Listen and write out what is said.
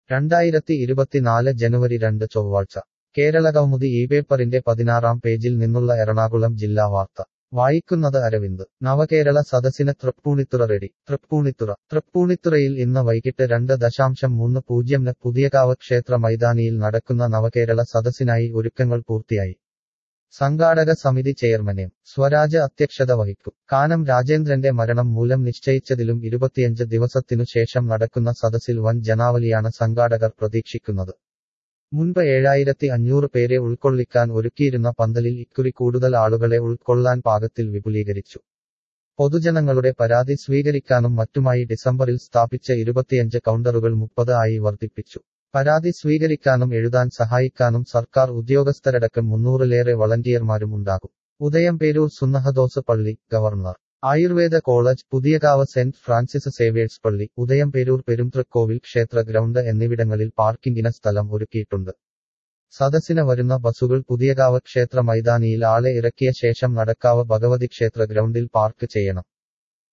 രണ്ടായിരത്തി ഇരുപത്തിനാല് ജനുവരി രണ്ട് ചൊവ്വാഴ്ച കേരളകൗമുദി ഈ പേപ്പറിന്റെ പതിനാറാം പേജിൽ നിന്നുള്ള എറണാകുളം ജില്ലാ വാർത്ത വായിക്കുന്നത് അരവിന്ദ് നവകേരള സദസ്സിന് തൃപ്പൂണിത്തുറ റെഡി തൃപ്പൂണിത്തുറ തൃപ്പൂണിത്തുറയിൽ ഇന്ന് വൈകിട്ട് രണ്ട് ദശാംശം മൂന്ന് പൂജ്യംന് പുതിയകാവ് ക്ഷേത്ര മൈതാനിയിൽ നടക്കുന്ന നവകേരള സദസ്സിനായി ഒരുക്കങ്ങൾ പൂർത്തിയായി സംഘാടക സമിതി ചെയർമാൻ എം സ്വരാജ് അധ്യക്ഷത വഹിക്കും കാനം രാജേന്ദ്രന്റെ മരണം മൂലം നിശ്ചയിച്ചതിലും ഇരുപത്തിയഞ്ച് ദിവസത്തിനു ശേഷം നടക്കുന്ന സദസ്സിൽ വൻ ജനാവലിയാണ് സംഘാടകർ പ്രതീക്ഷിക്കുന്നത് മുൻപ് ഏഴായിരത്തി അഞ്ഞൂറ് പേരെ ഉൾക്കൊള്ളിക്കാൻ ഒരുക്കിയിരുന്ന പന്തലിൽ ഇക്കുറി കൂടുതൽ ആളുകളെ ഉൾക്കൊള്ളാൻ പാകത്തിൽ വിപുലീകരിച്ചു പൊതുജനങ്ങളുടെ പരാതി സ്വീകരിക്കാനും മറ്റുമായി ഡിസംബറിൽ സ്ഥാപിച്ച ഇരുപത്തിയഞ്ച് കൗണ്ടറുകൾ മുപ്പത് ആയി വർദ്ധിപ്പിച്ചു പരാതി സ്വീകരിക്കാനും എഴുതാൻ സഹായിക്കാനും സർക്കാർ ഉദ്യോഗസ്ഥരടക്കം മുന്നൂറിലേറെ വളണ്ടിയർമാരും ഉണ്ടാകും ഉദയംപേരൂർ സുന്നഹദോസ് പള്ളി governor Ayurveda college Puthiyakavu Saint Francis Xavier's പള്ളി ഉദയംപേരൂർ പെരുംതൃക്കോവിൽ ക്ഷേത്ര ഗ്രൗണ്ട് എന്നിവിടങ്ങളിൽ പാർക്കിംഗിന് സ്ഥലം ഒരുക്കിയിട്ടുണ്ട് സദസ്സിന് വരുന്ന ബസുകൾ പുതിയകാവ് ക്ഷേത്ര മൈതാനിയിൽ ആളെ ഇറക്കിയ ശേഷം നടക്കാവ് ഭഗവതി ക്ഷേത്ര ഗ്രൗണ്ടിൽ പാർക്ക് ചെയ്യണം